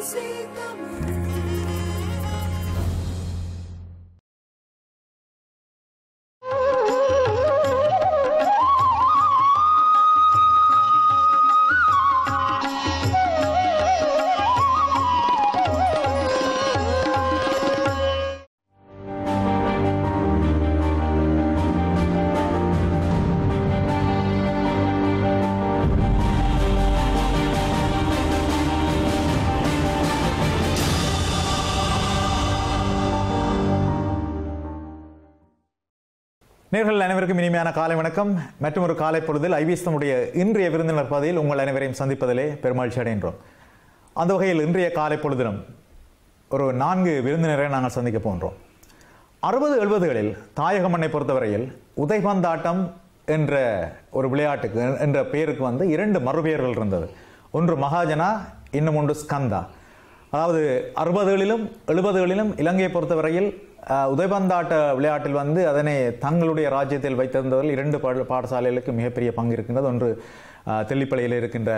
BBC Tamil. நேர்கள் அனைவருக்கும் இனிமையான காலை வணக்கம் மற்றும் ஒரு காலை பொழுதில் ஐபிஎஸ் தம்முடைய இன்றைய விருந்தினர் பதவியில் உங்கள் அனைவரையும் சந்திப்பதிலே பெருமகிழ்ச்சி அடைகின்றோம் அந்த வகையில் இன்றைய காலை பொழுதிலும் ஒரு நான்கு விருந்தினரை நாங்கள் சந்திக்க போன்றோம் அறுபது எழுபதுகளில் தாயக மண்ணை பொறுத்தவரையில் உதைபந்தாட்டம் என்ற ஒரு விளையாட்டுக்கு என்ற பெயருக்கு வந்து இரண்டு மறுபெயர்கள் இருந்தது ஒன்று மகாஜனா இன்னும் ஒன்று ஸ்கந்தா அதாவது அறுபதுகளிலும் எழுபதுகளிலும் இலங்கையை பொறுத்தவரையில் அஹ், உதைபந்தாட்ட விளையாட்டில் வந்து அதனை தங்களுடைய ராஜ்யத்தில் வைத்திருந்தவர்கள் இரண்டு பாட- பாடசாலைகளுக்கு மிகப்பெரிய பங்கு இருக்கின்றது ஒன்று அஹ், தெல்லிப்பளையில் இருக்கின்ற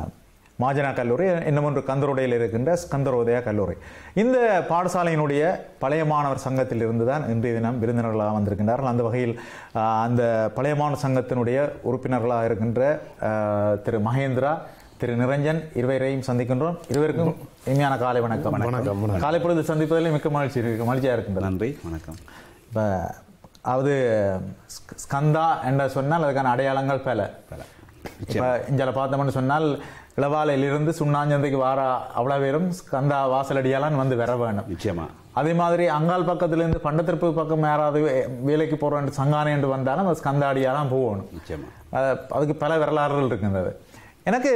மாஜனா கல்லூரி இன்னும் ஒன்று கந்தரோடையில் இருக்கின்ற ஸ்கந்தரோதயா கல்லூரி இந்த பாடசாலையினுடைய பழைய மாணவர் சங்கத்தில் இருந்து தான் இன்றைய தினம் விருந்தினர்களாக வந்திருக்கின்றார்கள் அந்த வகையில் அஹ், அந்த பழைய மாணவர் சங்கத்தினுடைய உறுப்பினர்களாக இருக்கின்ற அஹ், திரு மகேந்திரா திரு நிரஞ்சன் இருவரையும் சந்திக்கின்றோம் இருவருக்கும் இனிமையான காலை வணக்கம் வணக்கம், வணக்கம். காலை பொழுது சந்திப்பதில் மிக்க மகிழ்ச்சி இருக்கு மகிழ்ச்சியாக இருக்கின்றது நன்றி வணக்கம் இப்போ அதாவது ஸ்க- ஸ்கந்தா என்று சொன்னால் அதுக்கான அடையாளங்கள் பல இப்போ இங்கே பார்த்தோம்னு சொன்னால் இளவாலையிலிருந்து சுண்ணாஞ்சந்தைக்கு வார அவ்வளோ பேரும் ஸ்கந்தா வாசலடியாலான் வந்து வர வேணும் நிச்சயமா அதே மாதிரி அங்கால் பக்கத்துலேருந்து பண்டத்திருப்பு பக்கம் யாராவது வே- வேலைக்கு போகிறோம் சங்கானை என்று வந்தாலும் அது ஸ்கந்தாடியாலாம் போகணும் நிச்சயமா அஹ் அதுக்கு பல வரலாறுகள் இருக்கின்றது எனக்கு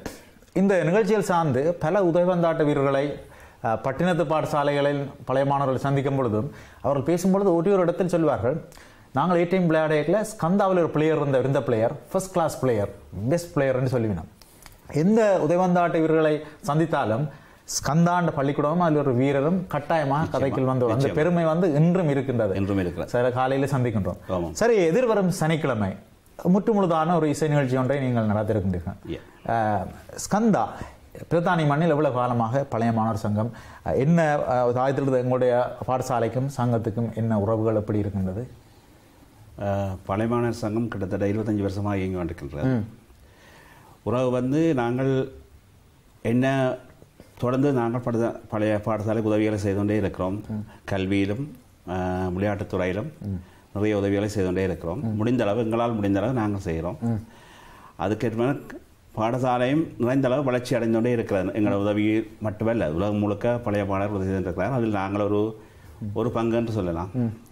இந்த நிகழ்ச்சியில் சார்ந்து பல உதயவந்தாட்ட வீரர்களை அஹ், பட்டினத்து பாடசாலைகளில் பழைய மாணவர்கள் சந்திக்கும் பொழுதும் அவர்கள் பேசும்பொழுது ஒரே ஒரு இடத்தில் சொல்வார்கள் நாங்கள் ஏடிஎம் விளையாடையில் ஸ்கந்தாவில் ஒரு பிளேயர் இருந்த இருந்த player first class player best பிளேயர்னு சொல்லிவினோம் எந்த உதயவந்தாட்ட வீரர்களை சந்தித்தாலும் ஸ்கந்தாண்ட பள்ளிக்கூடமும் அதில் ஒரு வீரரும் கட்டாயமாக கதைக்குள் வந்து அந்த பெருமை வந்து இன்றும் இருக்கின்றது என்றும் இருக்கிறது சில காலையில் சந்திக்கின்றோம் ஆமாம். சரி எதிர்வரும் சனிக்கிழமை முற்று முழுதான ஒரு இசை நிகழ்ச்சி ஒன்றை நீங்கள் நடத்திருக்கின்றீர்கள் Yeah. அஹ், ஸ்கந்தா பிரதானி மண்ணில் எவ்வளவு காலமாக பழைய மாணவர் சங்கம் அஹ், என்ன அஹ், தாயத்திலிருந்து எங்களுடைய பாடசாலைக்கும் சங்கத்துக்கும் என்ன உறவுகள் எப்படி இருக்கின்றது அஹ், பழைய மாணவர் சங்கம் கிட்டத்தட்ட இருபத்தஞ்சு வருஷமாக இயங்கி கொண்டிருக்கின்றது உறவு வந்து நாங்கள் என்ன தொடர்ந்து நாங்கள் படுத பழைய பாடசாலைக்கு உதவிகளை செய்து கொண்டே இருக்கிறோம் கல்வியிலும் அஹ், விளையாட்டுத் துறையிலும் நிறைய உதவிகளை செய்து கொண்டே இருக்கிறோம் முடிந்த அளவு எங்களால் முடிந்த அளவு நாங்கள் செய்கிறோம் அதுக்கேற்ற பாடசாலையும் நிறைந்த அளவு வளர்ச்சி அடைந்து கொண்டே இருக்கிறது எங்களோட உதவி மட்டுமல்ல உலகம் முழுக்க பழைய மாணவர் உதவி செய்திருக்கிறார் அதில் நாங்கள் ஒரு ஒரு பங்கு என்று சொல்லலாம்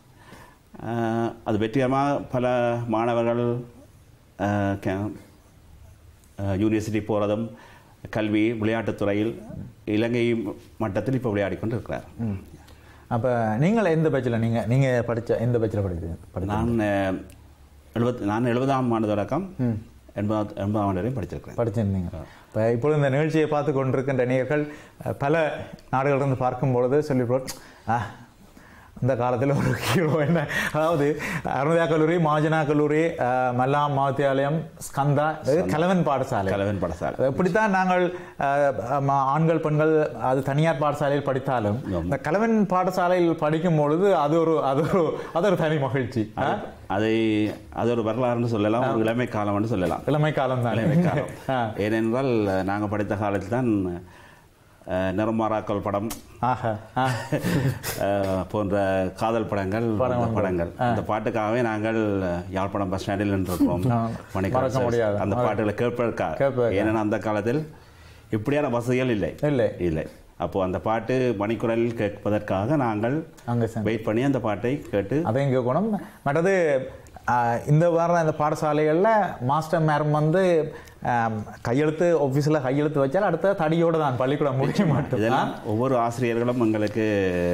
அஹ், அது வெற்றிகரமாக பல மாணவர்கள் அஹ், கே- அஹ், யூனிவர்சிட்டி போகிறதும் கல்வி விளையாட்டுத் துறையில் இலங்கை மட்டத்தில் இப்போ விளையாடி கொண்டு இருக்கிறார் அப்போ நீங்கள் எந்த பேச்சில் நீங்கள் நீங்கள் படித்த எந்த பேச்சில் படித்தீங்க படித்தீங்க நான் அஹ், எழுபத் நான் எழுபதாம் ஆண்டு தொடக்கம் எண்பதாம் எண்பதாம் ஆண்டு வரையும் படிச்சிருக்கிறேன் படிச்சிருந்தீங்க இப்போ இப்பொழுது இந்த நிகழ்ச்சியை பார்த்து கொண்டிருக்கின்ற நேயர்கள் அஹ், பல நாடுகளிலிருந்து பார்க்கும் பொழுது சொல்லி ஆ அந்த காலத்தில் ஒரு ஹீரோ என்ன அதாவது அருணதா கல்லூரி மாஜனா கல்லூரி அஹ், மல்லாம் மகாவித்தியாலயம் ஸ்கந்தா இது கலவன் பாடசாலை கலவன் பாடசாலை அது எப்படித்தான் நாங்கள் அஹ், ம- ஆண்கள் பெண்கள் அது தனியார் பாடசாலையில் படித்தாலும் இந்த கலவன் பாடசாலையில் படிக்கும் பொழுது அது ஒரு அது ஒரு அது ஒரு தனி மகிழ்ச்சி ஆ? அதை அது ஒரு வரலாறுன்னு சொல்லலாம் ஒரு இளமை காலம்னு சொல்லலாம் இளமை காலம் தான் இளமை காலம் ஆ. ஏனென்றால் நாங்கள் படித்த காலத்தில் தான் அஹ், நிறமாறாக்கல் படம் ஆஹா ஆ. அஹ், போன்ற காதல் படங்கள் அந்த படங்கள் அந்த பாட்டுக்காகவே நாங்கள் யாழ்ப்பாணம் பஸ் ஸ்டாண்டில் நின்றிருக்கிறோம் ஆ. மணிக்கணக்கு மறக்க முடியாது. அந்த பாட்டுகளை கேட்பதற்காக கேட்பதற்காக. ஏன்னா அந்த காலத்தில் இப்படியான வசதிகள் இல்லை இல்லை இல்லை அப்போ அந்த பாட்டு மணிக்குரலில் கேட்பதற்காக நாங்கள் அங்கே சென்று வெயிட் பண்ணி அந்த பாட்டை கேட்டு அதையும் கேட்கணும் மற்றது ஆஹ், இந்த வாரம் இந்த பாடசாலைகளில் மாஸ்டர் மேரம் வந்து ஆம், கையெழுத்து ஆஃபீஸில் கையெழுத்து வச்சால் அடுத்த தடியோடு தான் பள்ளிக்கூடம் முடிக்க மாட்டோம் இதெல்லாம் ஒவ்வொரு ஆசிரியர்களும் எங்களுக்கு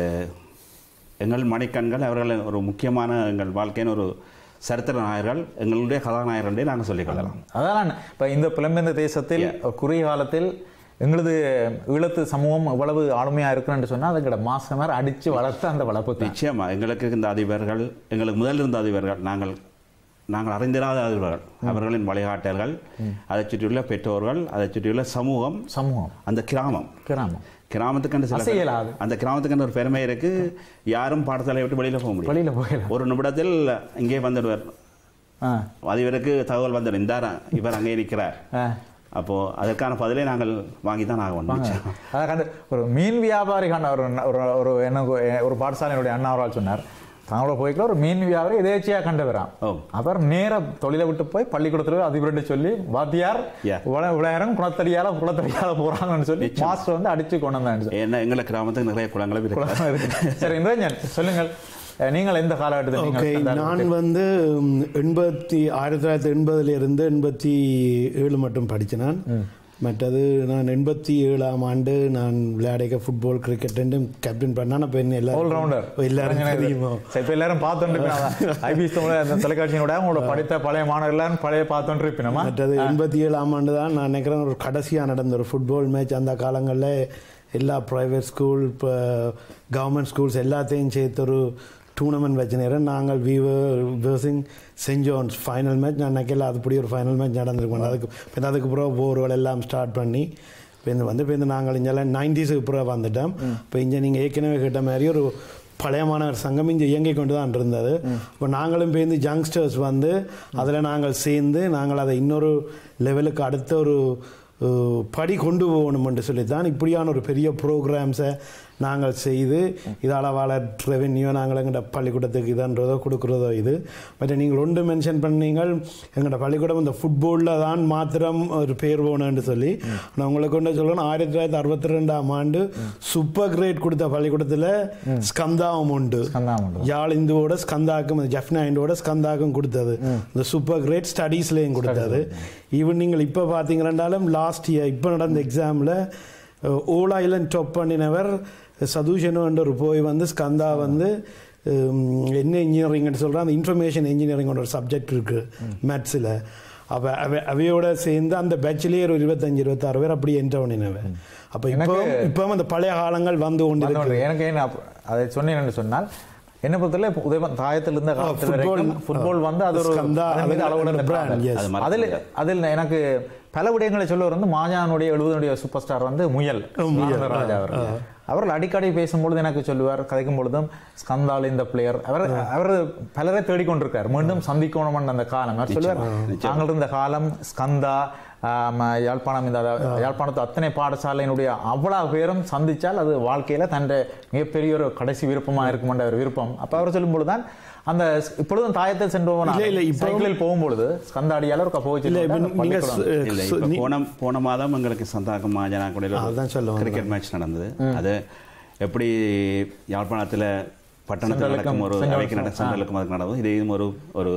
எங்கள் மணிக்கண்கள் அவர்கள் ஒரு முக்கியமான எங்கள் வாழ்க்கையின் ஒரு சரித்திர நாயகர்கள் எங்களுடைய கதாநாயகர்களே நாங்கள் சொல்லிக்கொள்ளலாம் அதான் இப்போ இந்த புலம்பெயர்ந்த தேசத்தில் குறுகிய காலத்தில் எங்களது ஈழத்து சமூகம் இவ்வளவு ஆளுமையாக இருக்குன்னு சொன்னால் அதுக்கிட்ட மாஸ்டர் மேர் அடித்து வளர்த்து அந்த வளர்ப்பு தான் நிச்சயமா எங்களுக்கு இந்த அதிபர்கள் எங்களுக்கு முதல் இருந்த அதிபர்கள் நாங்கள் நாங்கள் அறிந்திராதவர்கள் அவர்களின் வழிகாட்டல்கள் அதை சுற்றியுள்ள பெற்றோர்கள் அதை சுற்றியுள்ள சமூகம் சமூகம் அந்த கிராமம் கிராமம் கிராமத்துக்கு சில அசையலாது. அந்த கிராமத்துக்கு ஒரு பெருமை இருக்கு யாரும் பாடசாலையை விட்டு வெளியில போக முடியும் வெளியில போகலாம் ஒரு நிமிடத்தில் இங்கே வந்துடுவார் ஆ அதிபருக்கு தகவல் வந்துடும் இந்தாரா இவர் அங்கே இருக்கிறார் ஆ அப்போ அதற்கான பதிலை நாங்கள் வாங்கி தான் ஆக வாங்க. வேண்டும் அதை கண்டு ஒரு மீன் வியாபாரி கண்ட ஒரு ஒரு ஒரு என்ன ஒரு பாடசாலையினுடைய அண்ணா அவரால் சொன்னார் தங்களோட போய்க்கல ஒரு மீன் வியாபாரி எதேச்சியாக கண்டு வரான் ஓ. அவர் நேர தொழிலை விட்டு போய் பள்ளிக்கூடத்துல அதிபர்கிட்ட சொல்லி வாத்தியார் Yeah. உல- விளையாரம் குளத்தடியால குளத்தடியால போறாங்கன்னு சொல்லி மாஸ்டர் வந்து அடிச்சு கொண்டு வந்தாங்க ஏன்னா எங்களை கிராமத்துக்கு நிறைய குளங்களும் இருக்கு சரி இந்திரஞ்சன் சொல்லுங்கள் அஹ், நீங்கள் எந்த காலகட்டத்தில் ஓகே நீங்கள் நான் வந்து ம், எண்பத்தி ஆயிரத்தி தொள்ளாயிரத்தி எண்பதுல இருந்து எண்பத்தி ஏழு மட்டும் படித்தேன் நான் மற்றது நான் எண்பத்தி ஏழாம் ஆண்டு நான் விளையாடிக்க ஃபுட்பால் கிரிக்கெட் ரெண்டும் கேப்டன் பண்ணான பெண் ஆல் எல்லாரும் ரவுண்டர் எல்லாரும் தெரியுமோ சரி இப்போ எல்லாரும் பார்த்துட்டு ஐபிஎஸ் தமிழ் அந்த தொலைக்காட்சியினோட உங்களோட படித்த பழைய மாணவர்கள் எல்லாரும் பழைய பார்த்துட்டு இருப்பினமா மற்றது எண்பத்தி ஏழாம் ஆண்டு தான் நான் நினைக்கிறேன் ஒரு கடைசியாக நடந்த ஒரு ஃபுட்பால் மேட்ச் அந்த காலங்களில் எல்லா ப்ரைவேட் ஸ்கூல் இப்போ கவர்மெண்ட் ஸ்கூல்ஸ் எல்லாத்தையும் சேர்த்து ஒரு டூர்னமெண்ட் வச்ச நேரம் நாங்கள் வீவர் versing saint John's final match நான் நினைக்கல அதுபடி ஒரு ஃபைனல் மேட்ச் நடந்திருக்கோம் அதுக்கு இப்போ அதுக்கு பிறகு போர்வல் எல்லாம் ஸ்டார்ட் பண்ணி இப்போ இந்த வந்து இப்போ இந்த நாங்கள் இங்கெல்லாம் நைன்டிஸுக்கு பிறகு வந்துட்டோம் இப்போ இங்கே நீங்கள் ஏற்கனவே கேட்ட மாதிரி ஒரு பழைய மாணவர் சங்கம் இங்கே இயங்கி கொண்டு தான் இருந்தது இப்போ நாங்களும் சேர்ந்து யங்ஸ்டர்ஸ் வந்து அதில் நாங்கள் சேர்ந்து நாங்கள் அதை இன்னொரு லெவலுக்கு அடுத்த ஒரு அஹ், படி கொண்டு போகணும்னு சொல்லி தான் இப்படியான ஒரு பெரிய ப்ரோக்ராம்ஸை நாங்கள் செய்து இதால் வாழ ரெவென்யூ நாங்கள் எங்கள்ட பள்ளிக்கூடத்துக்கு இதன்றதோ கொடுக்குறதோ இது பட் நீங்கள் ஒன்று மென்ஷன் பண்ணீங்கள் எங்கள்ட பள்ளிக்கூடம் இந்த ஃபுட்பாலில் தான் மாத்திரம் ஒரு பேர் போகணுன்னு சொல்லி நான் உங்களுக்கு கொண்டு சொல்லணும் ஆயிரத்தி தொள்ளாயிரத்தி அறுபத்தி ரெண்டாம் ஆண்டு சூப்பர் கிரேட் கொடுத்த பள்ளிக்கூடத்தில் ஸ்கந்தாவும் உண்டு ஸ்கந்தாவும் யாழ் இந்துவோட ஸ்கந்தாக்கும் ஜெஃப்னா இந்துவோட ஸ்கந்தாக்கும் கொடுத்தது இந்த சூப்பர் கிரேட் ஸ்டடீஸ்லேயும் கொடுத்தது ஈவன் நீங்கள் இப்போ பார்த்தீங்கன்னாலும் லாஸ்ட் இயர் இப்போ நடந்த எக்ஸாமில் ஓலா ஐலண்ட் டாப் பண்ணினவர் சதுஷனு என்ற ஒரு போய் வந்து ஸ்கந்தா வந்து உம், என்ன இன்ஜினியரிங்னு சொல்கிறேன் அந்த இன்ஃபர்மேஷன் இன்ஜினியரிங்கோட ஒரு சப்ஜெக்ட் இருக்குது மேத்ஸில் அப்போ அவ அவையோட சேர்ந்து அந்த பேட்ச்லேயே ஒரு இருபத்தஞ்சு இருபத்தாறு பேர் அப்படி என்டர் பண்ணினவன் அப்போ இப்போ இப்போ அந்த பழைய காலங்கள் வந்து கொண்டு இருக்கு வந்தவர்கள் எனக்கு என்ன அப்ப- அதை சொன்னேன் சொன்னால் என்ன பொறுத்தவரை இப்ப உதயபன் தாயத்தில் இருந்த காலத்தில் football, வரைக்கும் ஃபுட்பால் வந்து அது ஒரு ஸ்கந்தா, அதன் மீது அது அளவுடன் அந்த brand, இருக்காங்க. yes. அது மறக்க அதில் அதில் எனக்கு பல விடயங்களை சொல்லுவார் வந்து மாஜானுடைய எழுபதனுடைய சூப்பர் ஸ்டார் வந்து முயல் ராஜா அவர்கள் அவர்கள் அடிக்கடி பேசும்பொழுது எனக்கு சொல்லுவார் கதைக்கும் பொழுதும் ஸ்கந்தால் இந்த பிளேயர் அவர் அவர் பலரை தேடிக்கொண்டிருக்கார் மீண்டும் சந்திக்கணும் அந்த காலம் அவர் சொல்லுவார் நாங்கள் இருந்த காலம் ஸ்கந்தா ஆம், யாழ்ப்பாணம் இந்த யாழ்ப்பாணத்து அத்தனை பாடசாலையினுடைய அவ்வளவு பேரும் சந்திச்சால் அது வாழ்க்கையில தன்னுடைய மிகப்பெரிய ஒரு கடைசி விருப்பமா இருக்குமென்ற ஒரு விருப்பம் அப்ப அவர் சொல்லும் பொழுதுதான் அந்த ஸ்- இப்பொழுதும் தாயத்தில் சென்று இல்ல, இல்ல, இப்பவும்- சைக்கிளில் போகும்பொழுது ஸ்கந்தாடியால ஒரு கப்போ இல்லை இப்போ வச்சு நீங்கள் இல்லை இப்போ போன போன மாதம் எங்களுக்கு சந்தாக்கம் மாஜனா கூட அதான் சொல்ல வந்தேன். கிரிக்கெட் மேட்ச் நடந்தது அது எப்படி யாழ்ப்பாணத்தில் பட்டணத்தில் சென்ட்ரலுக்கும் நடக்கும் ஒரு சென்ட்ரல் அவைக்கு நட சென்ட்ரலுக்கும் அதுக்கு நடக்கும் இது இதுவும் ஒரு ஒரு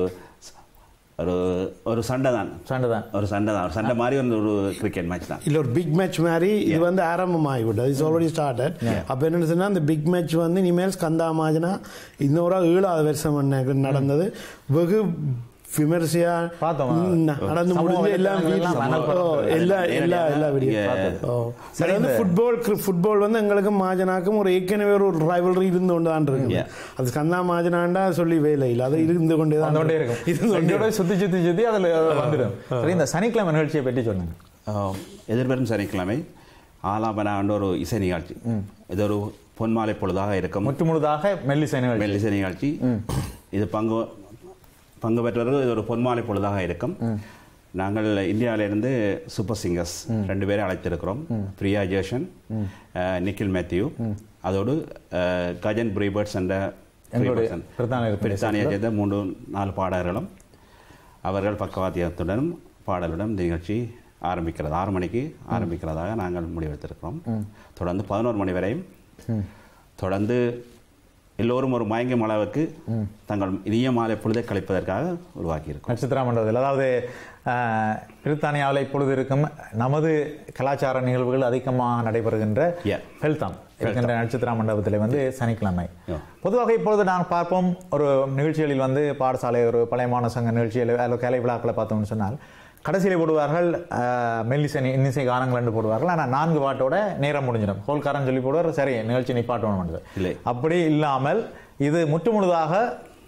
ஒரு ஒரு சண்டை தான் சண்டைதான் ஒரு சண்டை தான் ஒரு சண்டை மாதிரி வந்து ஒரு கிரிக்கெட் மேட்ச் தான் இல்ல ஒரு பிக் மேட்ச் மாதிரி இது வந்து ஆரம்பமாகி விட்டது இட்ஸ் ஆல்ரெடி ஸ்டார்டட் அப்போ என்ன சொன்னா அந்த பிக் மேட்ச் வந்து இனிமேல் ஸ்கந்தா மாஜனா இன்னொரு ஏழாவது வருஷம் பண்ண- நடந்தது வெகு விமர்சையா பார்த்தோம். ம், நடந்து சமூக முடிஞ்சு எல்லாம் வலைத்தளங்கள் வீடியோ எல்லாம் மணல் ஓ, எல்லா எல்லா எல்லா வீடியோ Yeah. ஓ சரி வந்து ஃபுட்பால் ஃபுட்பால் வந்து எங்களுக்கும் மாஜனாக்கும் ஒரு ஏற்கனவே ஒரு ரைவல்ரி இருந்து கொண்டு தான் இருக்கு Yeah. அது ஸ்கந்தா மாஜனாண்டா சொல்லி வேலை இல்லை அது இருந்து கொண்டே தான் வந்துட்டே இருக்கும் இருந்து கொண்டே இதோட சுத்தி சுத்தி சுத்தி அதுல வந்துடும் சரி இந்த சனிக்கிழமை நிகழ்ச்சியை பற்றி சொல்லுங்க ஆஹ், எதிர்வரும் சனிக்கிழமை ஆலாபனா என்ற ஒரு இசை நிகழ்ச்சி இது ஒரு பொன்மாலை பொழுதாக இருக்கும் முற்று முழுதாக மெல்லிசை நிகழ்ச்சி மெல்லிசை நிகழ்ச்சி இது பங்கு பங்கு பெற்றவர்கள் இது ஒரு பொன்மாலை பொழுதாக இருக்கும் நாங்கள் இந்தியாவிலிருந்து சூப்பர் சிங்கர்ஸ் ரெண்டு பேரை அழைத்திருக்கிறோம் பிரியா ஜேஷன் அஹ், நிக்கில் மேத்யூ அதோடு அஹ், கஜன் பிரீபர்ட்ஸ் என்ற எங்களுடைய பிரதான இருப்பிடம். பிரித்தானியை சேர்ந்த மூன்று நாலு பாடகர்களும் அவர்கள் பக்கவாத்தியத்துடனும் பாடலுடன் இந்த நிகழ்ச்சி ஆரம்பிக்கிறது ஆறு மணிக்கு ஆரம்பிக்கிறதாக நாங்கள் முடிவெடுத்திருக்கிறோம் தொடர்ந்து பதினோரு மணி வரையும் தொடர்ந்து எல்லோரும் ஒரு மயங்கும் அளவுக்கு தங்கள் இனிய மாலை பொழுதை கழிப்பதற்காக உருவாக்கியிருக்கோம் நட்சத்திர மண்டபத்தில் அதாவது ஆஹ், பிரித்தானியாவில் இப்பொழுது இருக்கும் நமது கலாச்சார நிகழ்வுகள் அதிகமாக நடைபெறுகின்ற Yeah. ஹெல்தாம் இருக்கின்ற நட்சத்திர மண்டபத்தில் வந்து சனிக்கிழமை Yeah. பொதுவாக இப்பொழுது நான் பார்ப்போம் ஒரு நிகழ்ச்சிகளில் வந்து பாடசாலை ஒரு பழைய மாணவ சங்க நிகழ்ச்சியில் அல்லது கலை விழாக்களை பார்த்தோம்னு சொன்னால் கடைசியில் போடுவார்கள் ஆஹ், மெல்லிசை நி- இன்னிசை கானங்கள் என்று போடுவார்கள் ஆனால் நான்கு பாட்டோட நேரம் முடிஞ்சிடும் ஹோல்காரன் சொல்லி போடுவார் சரி நிகழ்ச்சி நிப்பாட்டணும் இல்லை. அப்படி இல்லாமல் இது முற்றுமுழுதாக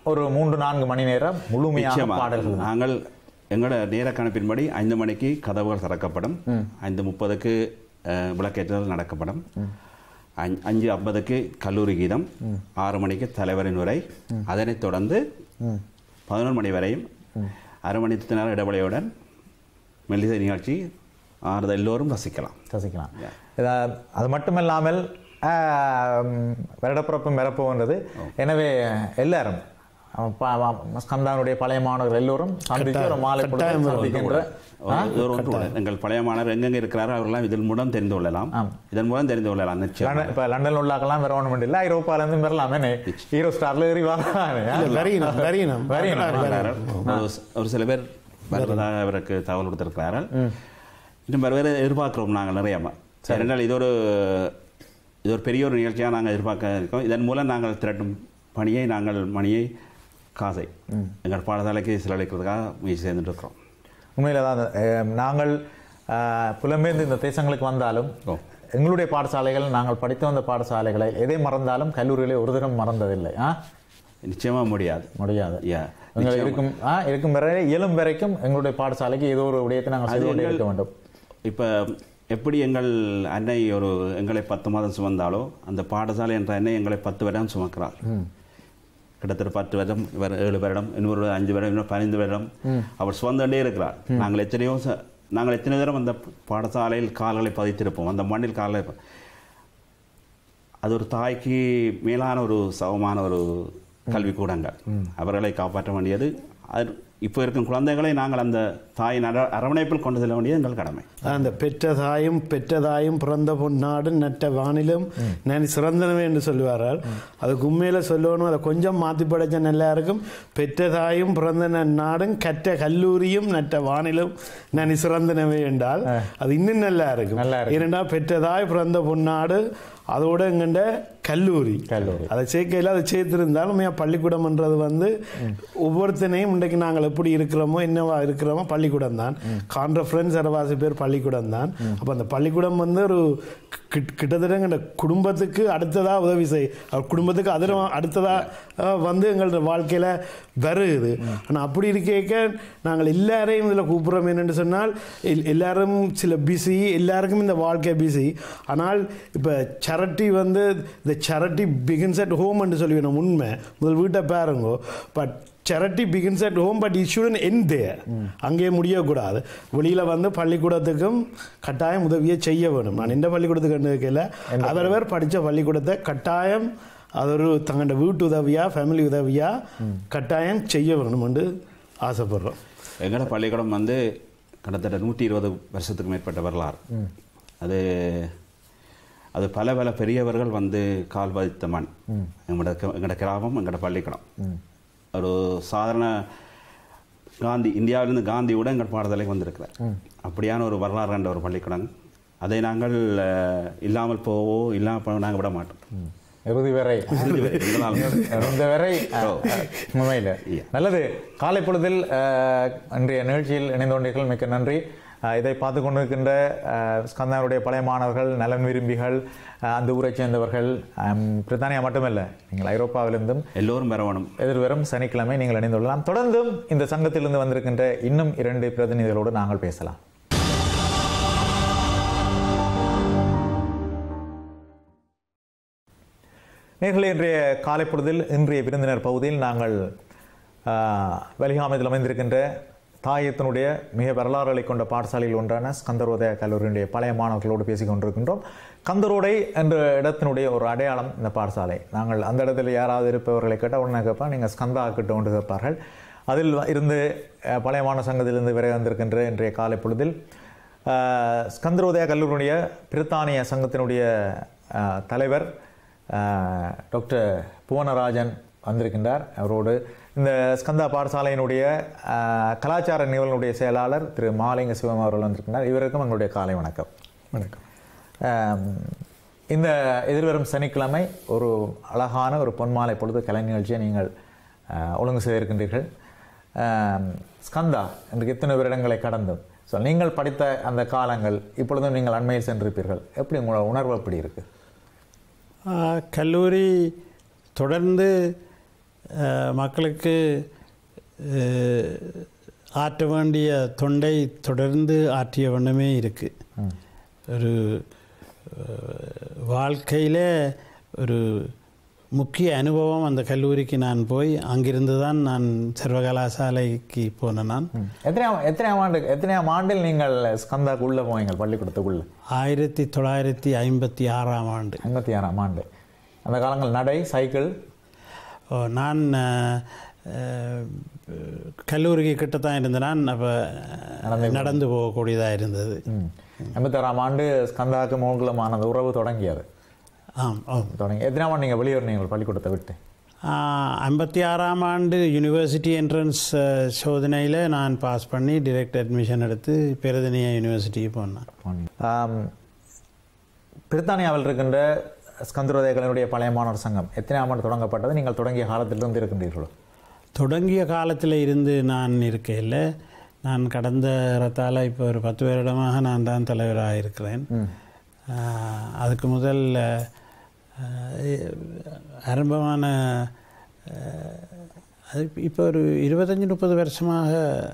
ஒரு மூன்று நான்கு மணி நேரம் முழுமையாக நிச்சயமா. பாடல்கள் தான். நாங்கள் எங்களோட நேர கணப்பின்படி ஐந்து மணிக்கு கதவுகள் திறக்கப்படும் ஐந்து முப்பதுக்கு அஹ், விளக்கேற்றுதல் நடக்கப்படும் அஞ்- அஞ்சு ஐம்பதுக்கு கல்லூரி கீதம் ஆறு மணிக்கு தலைவரின் உரை அதனைத் தொடர்ந்து பதினொரு மணி வரையும் அரை மணி நேர இடைவெளியுடன் மெல்லிசை நிகழ்ச்சி ஆறுதல் எல்லோரும் ரசிக்கலாம் ரசிக்கலாம் இதா- அது மட்டுமல்லாமல் ஆம், வருடப்பிறப்பும் பிறப்புன்றது எனவே எல்லாரும் அஹ், ப- ப- ஸ்கந்தானுடைய பழைய மாணவர்கள் எல்லோரும் சந்தித்து ஒரு மாலை பொழுது கட்டாயம் வரும். சந்திக்கின்ற ஆ? ஒரு- ஒரு ஒன்று உண்டு. எங்கள் பழைய மாணவர் எங்கெங்க இருக்கிறாரோ அவர்களெல்லாம் இதன் மூலம் தெரிந்து கொள்ளலாம் ஆம். இதன் மூலம் தெரிந்து கொள்ளலாம் நிச்சயம் லண்டன் இப்ப லண்டன் உள்ளாக்கெல்லாம் வேற ஒன்றும் இல்லை ஐரோப்பால இருந்து வரலாம் என்ன ஹீரோ ஸ்டார்ல ஏறி வரலாம் வரையினம் வரையினம் வரையினம். ஒரு ஒரு சில பேர் வருவதாக அவருக்கு தகவல் கொடுத்திருக்கிறார்கள் இன்னும் வேறு வேறு எதிர்பார்க்கிறோம் நாங்கள் நிறைய ஏனென்றால் இது ஒரு இது ஒரு பெரிய ஒரு நிகழ்ச்சியாக நாங்கள் எதிர்பார்க்க இருக்கோம் இதன் மூலம் நாங்கள் திரட்டும் பணியை நாங்கள் மணியை காசை எங்கள் பாடசாலைக்கு செலவழிக்கிறதுக்காக முயற்சி செய்துட்டு இருக்கிறோம் உண்மையில தான் அது. அஹ், நாங்கள் அஹ், புலம்பெயர்ந்து இந்த தேசங்களுக்கு வந்தாலும் ஓ. எங்களுடைய பாடசாலைகள் நாங்கள் படித்து வந்த பாடசாலைகளை எதை மறந்தாலும் கல்லூரியிலே ஒரு தினம் மறந்ததில்லை ஆ நிச்சயமா முடியாது முடியாது யா எங்கள் இருக்கும் ஆ இருக்கும் வரை இயலும் வரைக்கும் எங்களுடைய பாடசாலைக்கு ஏதோ ஒரு விடயத்தை நாங்கள் அது செய்து கொண்டே எங்கள் இருக்க வேண்டும் இப்போ எப்படி எங்கள் அன்னை ஒரு எங்களை பத்து மாதம் சுமந்தாலோ அந்த பாடசாலை என்ற அன்னை எங்களை பத்து வருடம் சுமக்கிறார் கிட்டத்தட்ட பத்து வருடம் இவர் ஏழு வருடம் இன்னொரு அஞ்சு வருடம் இன்னொரு பதினைந்து வருடம் அவர் சுமந்துட்டே இருக்கிறார் நாங்கள் எத்தனையோ ச- நாங்கள் எத்தனை தரம் அந்த பாடசாலையில் கால்களை பதித்திருப்போம் அந்த மண்ணில் கால்களை ப- அது ஒரு தாய்க்கு மேலான ஒரு சமமான ஒரு கல்விக்கூடங்கள் அவர்களை காப்பாற்ற வேண்டியது அது இப்போ இருக்கும் குழந்தைகளை நாங்கள் அந்த தாயின் அர- அரவணைப்பில் கொண்டு செல்ல வேண்டியது எங்கள் கடமை அந்த பெற்ற தாயும் பெற்ற தாயும் பிறந்த பொன்னாடு நட்ட வானிலும் நான் சிறந்தனவே என்று சொல்லுவார்கள் அதுக்கு உண்மையில சொல்லணும் அதை கொஞ்சம் மாற்றி படைச்ச நல்லா இருக்கும் பெற்ற தாயும் பிறந்த ந- நாடும் கற்ற கல்லூரியும் நட்ட வானிலும் நான் சிறந்தனவே என்றால் அது இன்னும் நல்லா இருக்கும் நல்லா இருக்கும். ஏனென்றா பெற்ற தாய் பிறந்த பொன்னாடு அதோட எங்கண்ட கல்லூரி கல்லூரி. அதை சேர்க்கையில் அதை சேர்த்திருந்தாலும் ஏன் பள்ளிக்கூடம்ன்றது வந்து ஒவ்வொருத்தனையும் இன்றைக்கு நாங்கள் எப்படி இருக்கிறோமோ என்னவா இருக்கிறோமோ பள்ளிக்கூடம் தான் காண்ற ஃப்ரெண்ட்ஸ் அரவாசி பேர் பள்ளிக்கூடம் தான் அப்போ அந்த பள்ளிக்கூடம் வந்து ஒரு கிட்- கிட்டத்தட்ட எங்களோட குடும்பத்துக்கு அடுத்ததாக உதவி செய் அவர் குடும்பத்துக்கு அதில் அடுத்ததாக வந்து எங்களோட வாழ்க்கையில் வருகுது ஆனால் அப்படி இருக்க நாங்கள் எல்லாரையும் இதில் கூப்பிட்றோம் என்னென்னு சொன்னால் எல்- எல்லாரும் சில பிஸி எல்லாருக்கும் இந்த வாழ்க்கை பிஸி ஆனால் இப்போ சேரிட்டி வந்து இந்த சேரிட்டி பிகின்ஸ் அட் ஹோம் என்று சொல்லுவேன் உண்மை முதல் வீட்டை பாருங்கோ but charity begins at home but it shouldn't end there அங்கேயே முடியக்கூடாது வெளியில் வந்து பள்ளிக்கூடத்துக்கும் கட்டாயம் உதவியை செய்ய வேணும் நான் எந்த பள்ளிக்கூடத்துக்கு இருக்கையில் அவர் பேர் படித்த பள்ளிக்கூடத்தை கட்டாயம் அது ஒரு தங்களோட வீட்டு உதவியா ஃபேமிலி உதவியா கட்டாயம் செய்ய வேணும் என்று ஆசைப்படுறோம் எங்களோட பள்ளிக்கூடம் வந்து கிட்டத்தட்ட நூற்றி இருபது வருஷத்துக்கு மேற்பட்ட வரலாறு அது அது பல பல பெரியவர்கள் வந்து கால் பதித்த மண் எங்களோட க- எங்களோட கிராமம் எங்களோட பள்ளிக்கூடம் ஒரு சாதாரண காந்தி இந்தியாவிலிருந்து காந்தியோட எங்கள் பாடசாலைக்கு வந்திருக்கிறார் அப்படியான ஒரு வரலாறு கண்ட ஒரு பள்ளிக்கூடம் அதை நாங்கள் அஹ், இல்லாமல் போவோ இல்லாமல் போவோ நாங்கள் விட மாட்டோம் இறுதி வரை இறுதி வரை, எங்களால் இந்த வரை உண்மையில் நல்லது காலை பொழுதில் அஹ், இன்றைய நிகழ்ச்சியில் இணைந்து கொண்டீர்கள் மிக்க நன்றி அஹ், இதை பார்த்து கொண்டிருக்கின்ற அஹ், ஸ்கந்தானுடைய பழைய மாணவர்கள் நலன் விரும்பிகள் அஹ், அந்த ஊரைச் சேர்ந்தவர்கள் அம், பிரித்தானியா மட்டுமல்ல நீங்கள் ஐரோப்பாவிலிருந்தும் எல்லோரும் வரவணும் எதிர்வரும் சனிக்கிழமை நீங்கள் இணைந்து கொள்ளலாம் தொடர்ந்தும் இந்த சங்கத்திலிருந்து வந்திருக்கின்ற இன்னும் இரண்டு பிரதிநிதிகளோடு நாங்கள் பேசலாம் நேர்களே இன்றைய காலை பொழுதில் இன்றைய விருந்தினர் பகுதியில் நாங்கள் ஆஹ், வலிகாமத்தில் அமைந்திருக்கின்ற தாயத்தினுடைய மிக வரலாறுகளை கொண்ட பாடசாலையில் ஒன்றான ஸ்கந்தரோதய கல்லூரியினுடைய பழைய மாணவர்களோடு பேசிக் கொண்டிருக்கின்றோம் கந்தரோடை என்ற இடத்தினுடைய ஒரு அடையாளம் இந்த பாடசாலை நாங்கள் அந்த இடத்துல யாராவது இருப்பவர்களை கேட்டால் உடனே கேட்பா நீங்கள் ஸ்கந்தா கிட்ட ஒன்று கேட்பார்கள் அதில் இருந்து அஹ், பழைய மாணவ சங்கத்திலிருந்து விரை வந்திருக்கின்ற இன்றைய காலை பொழுதில் ஆஹ், ஸ்கந்தரோதய கல்லூரியினுடைய பிரித்தானிய சங்கத்தினுடைய ஆஹ், தலைவர் ஆஹ், டாக்டர் புவனராஜன் வந்திருக்கின்றார் அவரோடு இந்த ஸ்கந்தா பாடசாலையினுடைய ஆஹ், கலாச்சார நிகழ்வுடைய செயலாளர் திரு மாலிங்க சிவம் அவர்கள் வந்திருக்கின்றார் இவருக்கும் எங்களுடைய காலை வணக்கம் வணக்கம் இந்த எதிர்வரும் சனிக்கிழமை ஒரு அழகான ஒரு பொன்மாலை பொழுது கலை நிகழ்ச்சியை நீங்கள் ஆஹ், ஒழுங்கு செய்திருக்கின்றீர்கள் ஆம், ஸ்கந்தா இன்றைக்கு எத்தனை வருடங்களை கடந்தும் ஸோ நீங்கள் படித்த அந்த காலங்கள் இப்பொழுதும் நீங்கள் அண்மையில் சென்றிருப்பீர்கள் எப்படி உங்களோட உணர்வு எப்படி இருக்கு ஆ, கல்லூரி தொடர்ந்து அஹ், மக்களுக்கு அஹ், ஆற்ற வேண்டிய தொண்டை தொடர்ந்து ஆற்றிய வண்ணமே இருக்குது ஒரு வாழ்க்கையில் ஒரு முக்கிய அனுபவம் அந்த கல்லூரிக்கு நான் போய் அங்கிருந்து தான் நான் சர்வகலாசாலைக்கு போனேன் நான் எத்தனையாம் எத்தனையாம் ஆண்டு எத்தனையாம் ஆண்டில் நீங்கள் ஸ்கந்தாக்கு உள்ள போவீங்க பள்ளிக்கூடத்துக்குள்ள ஆயிரத்தி தொள்ளாயிரத்தி ஐம்பத்தி ஆறாம் ஆண்டு ஐம்பத்தி ஆறாம் ஆண்டு அந்த காலங்கள் நடை சைக்கிள் ஓ, நான் அஹ், அஹ், கல்லூரிக்கு கிட்ட தான் இருந்தேன் நான் அப்போ நடந்து போகக்கூடியதாக இருந்தது எண்பத்தாறாம் ஆண்டு ஸ்கந்தாக்கு மூலமான அந்த உறவு தொடங்கியது ஆம் ஆம் தொடங்கி எத்தனாம் ஆண்டு நீங்கள் வெளியூர் நீங்கள் பள்ளிக்கூடத்தை விட்டு ஐம்பத்தி ஆறாம் ஆண்டு யூனிவர்சிட்டி என்ட்ரன்ஸ் சோதனையில் நான் பாஸ் பண்ணி டிரெக்ட் அட்மிஷன் எடுத்து பெருதனியா யூனிவர்சிட்டிக்கு போனேன் ஆம், பிரித்தானியாவில் இருக்கின்ற ஸ்கந்தரோதயகளினுடைய பழைய மாணவர் சங்கம் எத்தனையாம் ஆண்டு தொடங்கப்பட்டது நீங்கள் தொடங்கிய காலத்திலிருந்து இருக்கின்றீர்களோ தொடங்கிய காலத்தில் இருந்து நான் இருக்கையில் நான் கடந்த ரத்தால இப்போ ஒரு பத்து வருடமாக நான் தான் தலைவராக இருக்கிறேன் ஆஹ், அதுக்கு முதல் ஆஹ், ஆரம்பமான ஆஹ், அது இப்போ ஒரு இருபத்தஞ்சி முப்பது வருஷமாக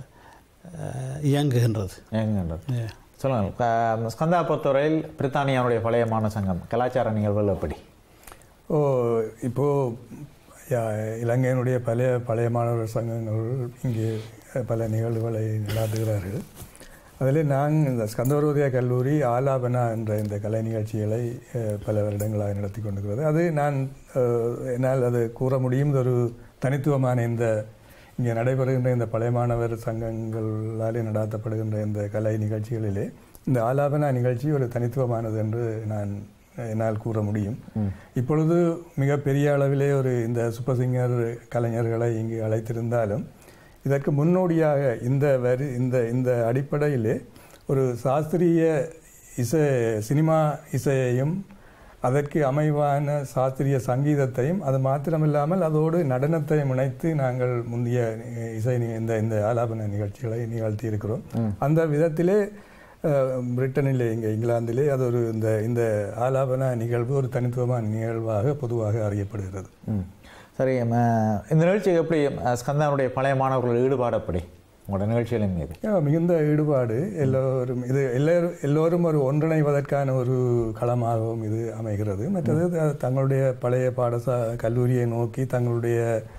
ஆஹ், இயங்குகின்றது எங்கன்றது Yeah. சொல்லுங்கள் க- ஸ்கந்தா பொறுத்தவரையில் பிரித்தானியாவுடைய பழைய மாணவர் சங்கம் கலாச்சார நிகழ்வுகள் எப்படி ஓ இப்போது இலங்கையினுடைய பழைய பழைய மாணவர் சங்கங்கள் இங்கே பல நிகழ்வுகளை நடாத்துகிறார்கள் அதில் நான் இந்த ஸ்கந்தவரோதய கல்லூரி ஆலாபனா என்ற இந்த கலை நிகழ்ச்சிகளை அஹ், பல வருடங்களாக நடத்தி கொண்டிருக்கிறது அது நான் அஹ், என்னால் அது கூற முடியும் இது ஒரு தனித்துவமான இந்த இங்கே நடைபெறுகின்ற இந்த பழைய மாணவர் சங்கங்களாலே நடாத்தப்படுகின்ற இந்த கலை நிகழ்ச்சிகளிலே இந்த ஆலாபனா நிகழ்ச்சி ஒரு தனித்துவமானது என்று நான் என்னால் கூற முடியும் இப்பொழுது மிக பெரிய அளவிலே ஒரு இந்த சூப்பர் சிங்கர் கலைஞர்களை இங்கு அழைத்திருந்தாலும் இதற்கு முன்னோடியாக இந்த வரி இந்த இந்த அடிப்படையிலே ஒரு சாஸ்திரிய இசை சினிமா இசையையும் அதற்கு அமைவான சாஸ்திரிய சங்கீதத்தையும் அது மாத்திரமில்லாமல் அதோடு நடனத்தையும் இணைத்து நாங்கள் முந்தைய இசை நி- இந்த இந்த ஆலாபன நிகழ்ச்சிகளை நிகழ்த்தி இருக்கிறோம் அந்த விதத்திலே அஹ், பிரிட்டனிலே இங்கே இங்கிலாந்திலே அது ஒரு இந்த இந்த ஆலாபன நிகழ்வு ஒரு தனித்துவமான நிகழ்வாக பொதுவாக அறியப்படுகிறது ம் சரி ம, இந்த நிகழ்ச்சிக்கு எப்படி அஹ், ஸ்கந்தானுடைய பழைய மாணவர்கள் ஈடுபாடு எப்படி உங்களோட நிகழ்ச்சிகளின் மீது ஆ, மிகுந்த ஈடுபாடு எல்லோரும் இது எல்லோரும் எல்லோரும் ஒரு ஒன்றிணைவதற்கான ஒரு களமாகவும் இது அமைகிறது மற்றது த- தங்களுடைய பழைய பாடசா கல்லூரியை நோக்கி தங்களுடைய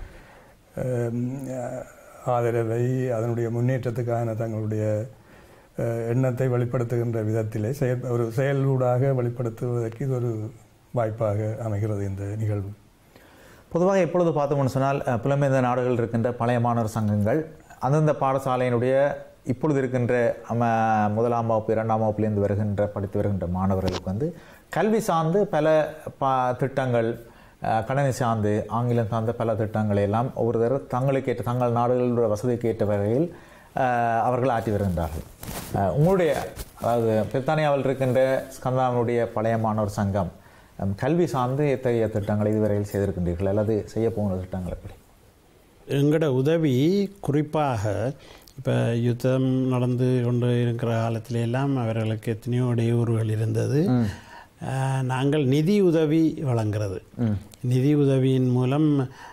ஆம், ஆதரவை அதனுடைய முன்னேற்றத்துக்கான தங்களுடைய அஹ், எண்ணத்தை வெளிப்படுத்துகின்ற விதத்திலே செயல் ஒரு செயலூடாக வெளிப்படுத்துவதற்கு இது ஒரு வாய்ப்பாக அமைகிறது இந்த நிகழ்வு பொதுவாக இப்பொழுது பார்த்தோம்னு சொன்னால் அஹ், புலம்பெயர்ந்த நாடுகளில் இருக்கின்ற பழைய மாணவர் சங்கங்கள் அந்தந்த பாடசாலையினுடைய இப்பொழுது இருக்கின்ற அம, முதலாம் வகுப்பு இரண்டாம் வகுப்புலேருந்து வருகின்ற படித்து வருகின்ற மாணவர்களுக்கு வந்து கல்வி சார்ந்து பல பா திட்டங்கள் அஹ், கணினி சார்ந்து ஆங்கிலம் சார்ந்த பல திட்டங்களை எல்லாம் ஒவ்வொருத்தர் தங்களுக்கு ஏற்ற தங்கள் நாடுகளோட வசதிக்கு ஏற்ற வகையில் அஹ், அவர்கள் ஆற்றி வருகின்றார்கள் அஹ், உங்களுடைய அதாவது பிரித்தானியாவில் இருக்கின்ற ஸ்கந்தாவினுடைய பழைய மாணவர் சங்கம் அம், கல்வி சார்ந்து எத்தகைய திட்டங்களை இதுவரையில் செய்திருக்கின்றீர்கள் அல்லது செய்ய போகிற திட்டங்கள் எப்படி எங்களோட உதவி குறிப்பாக இப்போ யுத்தம் நடந்து கொண்டு இருக்கிற காலத்தில எல்லாம் அவர்களுக்கு எத்தனையோ இடையூறுகள் இருந்தது அஹ், நாங்கள் நிதி உதவி வழங்குறது நிதி உதவியின் மூலம்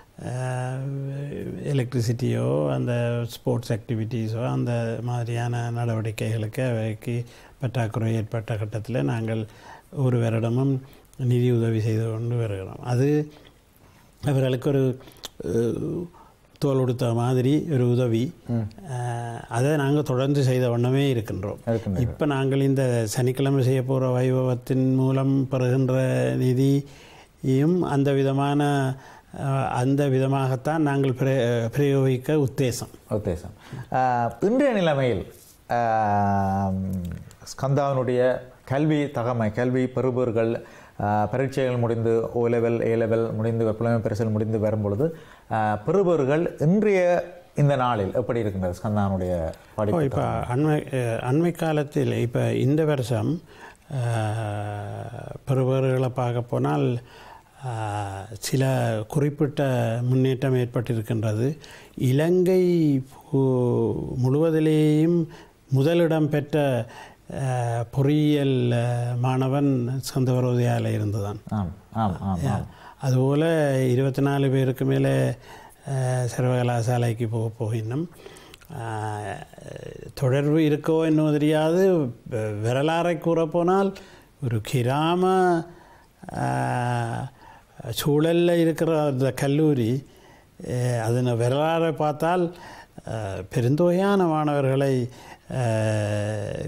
எலக்ட்ரிசிட்டியோ அந்த ஸ்போர்ட்ஸ் ஆக்டிவிட்டீஸோ அந்த மாதிரியான நடவடிக்கைகளுக்கு அவைக்கு பற்றாக்குறை ஏற்பட்ட கட்டத்தில் நாங்கள் ஒரு வருடமும் நிதி உதவி செய்து கொண்டு வருகிறோம் அது அவர்களுக்கு ஒரு அஹ், தோல் கொடுத்த மாதிரி ஒரு உதவி அஹ், அதை நாங்கள் தொடர்ந்து செய்த வண்ணமே இருக்கின்றோம் இருக்கின்றீர்கள். இப்போ நாங்கள் இந்த சனிக்கிழமை செய்ய போகிற வைபவத்தின் மூலம் பெறுகின்ற நிதியும் அந்த விதமான அஹ், அந்த விதமாகத்தான் நாங்கள் பிரே- பிரயோகிக்க உத்தேசம் உத்தேசம் ஆஹ், இன்றைய நிலைமையில் ஆஹ், ஸ்கந்தாவினுடைய கல்வி தகமை கல்வி பெறுபவர்கள் ஆஹ், பரீட்சைகள் முடிந்து ஓ லெவல் ஏ லெவல் முடிந்து புலமை பரிசல் முடிந்து வரும்பொழுது ஆஹ், பெறுபவர்கள் இன்றைய இந்த நாளில் எப்படி இருக்கின்றது ஸ்கந்தானுடைய ஓ படிப்பு இப்போ அண்மை அஹ், அண்மை காலத்தில் இப்போ இந்த வருஷம் அஹ், பெறுபவர்களை பார்க்க போனால் அஹ், சில குறிப்பிட்ட முன்னேற்றம் ஏற்பட்டிருக்கின்றது இலங்கை பு- முழுவதிலேயும் முதலிடம் பெற்ற அஹ், பொறியியல் அஹ், மாணவன் ஸ்கந்தவரோதியால் இருந்துதான் ஆம் ஆம் ஆம் ஆம் அதுபோல் இருபத்தி நாலு பேருக்கு மேலே அஹ், சர்வகலாசாலைக்கு போக போகினோம் அஹ், தொடர்பு இருக்கோ என்னவோ தெரியாது வ- வரலாறை கூறப்போனால் ஒரு கிராம அஹ், சூழல்ல இருக்கிற அந்த கல்லூரி அஹ், அதன் வரலாறை பார்த்தால் அஹ், பெருந்தொகையான மாணவர்களை அஹ்,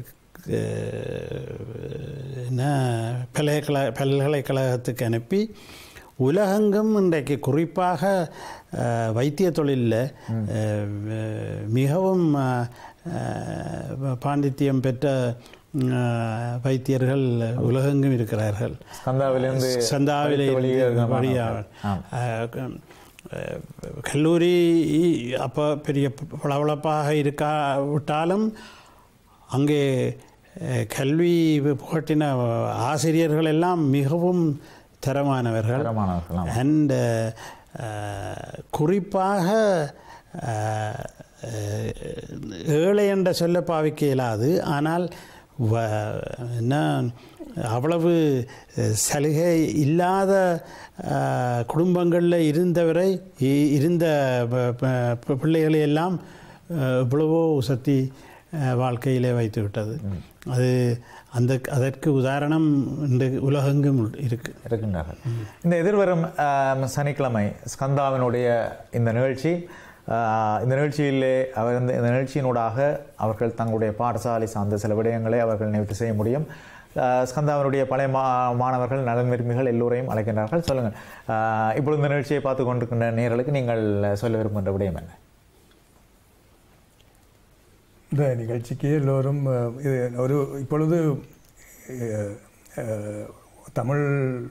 என்ன பல்கலைக்கழக பல்கலைக்கழகத்துக்கு அனுப்பி உலகெங்கும் இன்றைக்கு குறிப்பாக அஹ், வைத்திய தொழிலில் அஹ், மிகவும் அஹ், அஹ், பாண்டித்தியம் பெற்ற அஹ், வைத்தியர்கள் உலகெங்கும் இருக்கிறார்கள் ஸ்கந்தாவிலிருந்து சந்தாவிலே படித்து வெளியே இருந்து இருந்த வழியாக ஆம். அஹ், அஹ், கல்லூரி அப்போ பெரிய பளபளப்பாக இருக்காவிட்டாலும் அங்கே அஹ், கல்வி புகட்டின ஆசிரியர்கள் எல்லாம் மிகவும் தரமானவர்கள் தரமானவர்கள், ஆமாம். அண்ட் குறிப்பாக அஹ், அஹ், ஏழை என்ற சொல்ல பாவிக்க இயலாது ஆனால் வ- என்ன அவ்வளவு சலுகை இல்லாத குடும்பங்களில் இருந்தவரை இ- இருந்த ப- ப- பிள்ளைகளை எல்லாம் அஹ், எவ்வளவோ உசத்தி அஹ், வாழ்க்கையிலே வைத்து விட்டது அது அந்த அதற்கு உதாரணம் இந்த உலகெங்கும் இருக்கு இருக்கின்றார்கள் இந்த எதிர்வரும் ஆம், சனிக்கிழமை ஸ்கந்தாவினுடைய இந்த நிகழ்ச்சி ஆ, இந்த நிகழ்ச்சியிலே அவர் இந்த இந்த நிகழ்ச்சியினூடாக அவர்கள் தங்களுடைய பாடசாலை சார்ந்த சில விடயங்களை அவர்கள் நிவர்த்தி செய்ய முடியும் ஆ, ஸ்கந்தாவினுடைய பழைய மா மாணவர்கள் நலன் விரும்பிகள் எல்லோரையும் அழைக்கின்றார்கள் சொல்லுங்கள் ஆ, இப்பொழுது இந்த நிகழ்ச்சியை பார்த்து கொண்டிருக்கின்ற நேர்களுக்கு நீங்கள் சொல்ல விரும்புகின்ற விடயம் என்ன இந்த நிகழ்ச்சிக்கு எல்லோரும் அஹ், இது ஒரு இப்பொழுது அஹ், அஹ், தமிழ்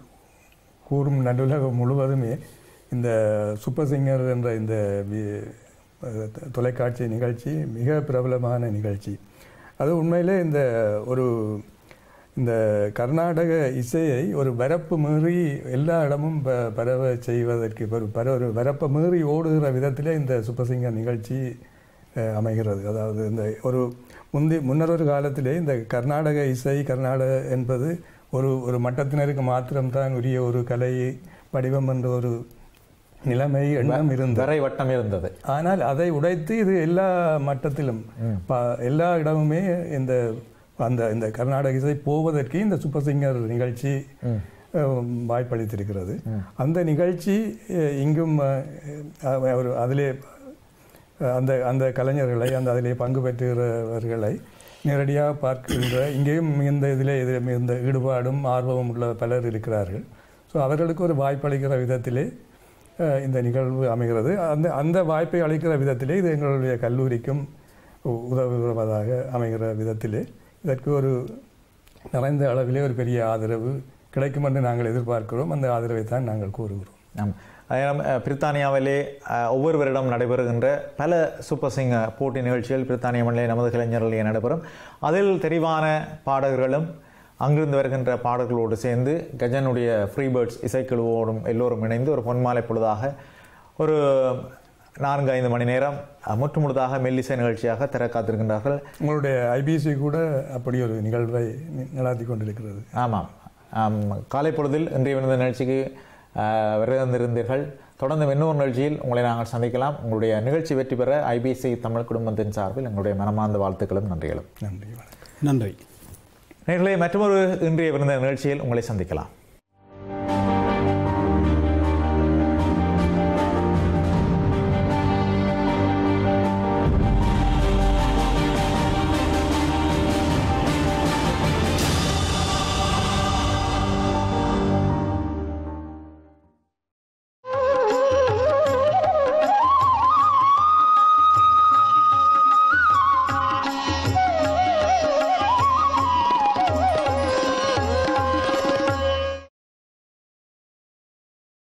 கூறும் நடுலகம் முழுவதுமே இந்த சூப்பர் சிங்கர் என்ற இந்த வி- அஹ், தொலைக்காட்சி நிகழ்ச்சி மிக பிரபலமான நிகழ்ச்சி அது உண்மையிலே இந்த ஒரு இந்த கர்நாடக இசையை ஒரு வரப்பு மீறி எல்லா இடமும் ப பரவ செய்வதற்கு ஒரு பர ஒரு வரப்பை மீறி ஓடுகிற விதத்திலே இந்த சூப்பர் சிங்கர் நிகழ்ச்சி அஹ், அமைகிறது அதாவது இந்த ஒரு முந்தி முன்னர் ஒரு காலத்திலே இந்த கர்நாடக இசை கர்நாடக என்பது ஒரு ஒரு மட்டத்தினருக்கு மாத்திரம்தான் உரிய ஒரு கலை வடிவம் என்ற ஒரு நிலைமை எண்ணம் இருந்தது வரை வட்டம் இருந்தது ஆனால் அதை உடைத்து இது எல்லா மட்டத்திலும் ப- எல்லா இடமுமே இந்த அந்த இந்த கர்நாடக இசை போவதற்கு இந்த சூப்பர் சிங்கர் நிகழ்ச்சி அஹ், வாய்ப்பளித்திருக்கிறது அந்த நிகழ்ச்சி அஹ், இங்கும் அஹ், அஹ், ஒரு அதிலே அஹ், அந்த அந்த கலைஞர்களை அந்த அதிலே பங்கு பெற்றுகிறவர்களை நேரடியாக பார்க்கின்ற இங்கேயும் இந்த இதிலே இது மிகுந்த ஈடுபாடும் ஆர்வமும் உள்ள பலர் இருக்கிறார்கள் ஸோ அவர்களுக்கு ஒரு வாய்ப்பளிக்கிற விதத்திலே அஹ், இந்த நிகழ்வு அமைகிறது அந்த அந்த வாய்ப்பை அளிக்கிற விதத்திலே இது எங்களுடைய கல்லூரிக்கும் உ- உதவுவதாக அமைகிற விதத்திலே இதற்கு ஒரு நிறைந்த அளவிலே ஒரு பெரிய ஆதரவு கிடைக்கும் என்று நாங்கள் எதிர்பார்க்கிறோம் அந்த ஆதரவை தான் நாங்கள் கூறுகிறோம் ஆம் அதனால் அஹ், பிரித்தானியாவிலே அஹ், ஒவ்வொரு வருடம் நடைபெறுகின்ற பல சூப்பர் சிங்க போட்டி நிகழ்ச்சிகள் பிரித்தானிய மண்ணிலே நமது கலைஞர்களிலே நடைபெறும் அதில் தெரிவான பாடகர்களும் அங்கிருந்து வருகின்ற பாடல்களோடு சேர்ந்து கஜனுடைய ஃப்ரீ பேர்ட்ஸ் இசைக்குழுவோடும் எல்லோரும் இணைந்து ஒரு பொன்மாலை பொழுதாக ஒரு நான்கு ஐந்து மணி நேரம் அஹ், முற்று முழுதாக மெல்லிசை நிகழ்ச்சியாக திற காத்திருக்கின்றார்கள் உங்களுடைய ஐபிசி கூட அப்படி ஒரு நிகழ்வை நி- நடாத்தி கொண்டிருக்கிறது ஆமாம் ஆம், காலை பொழுதில் இன்றைய விருந்த நிகழ்ச்சிக்கு ஆஹ், வருகின்றிருந்தீர்கள் தொடர்ந்து இன்னொரு நிகழ்ச்சியில் உங்களை நாங்கள் சந்திக்கலாம் உங்களுடைய நிகழ்ச்சி வெற்றி பெற ஐபிசி தமிழ் குடும்பத்தின் சார்பில் எங்களுடைய மனமார்ந்த வாழ்த்துக்களும் நன்றிகளும் நன்றி வணக்கம் நன்றி நேர்களே மற்றொரு இன்றைய விருந்த நிகழ்ச்சியில் உங்களை சந்திக்கலாம்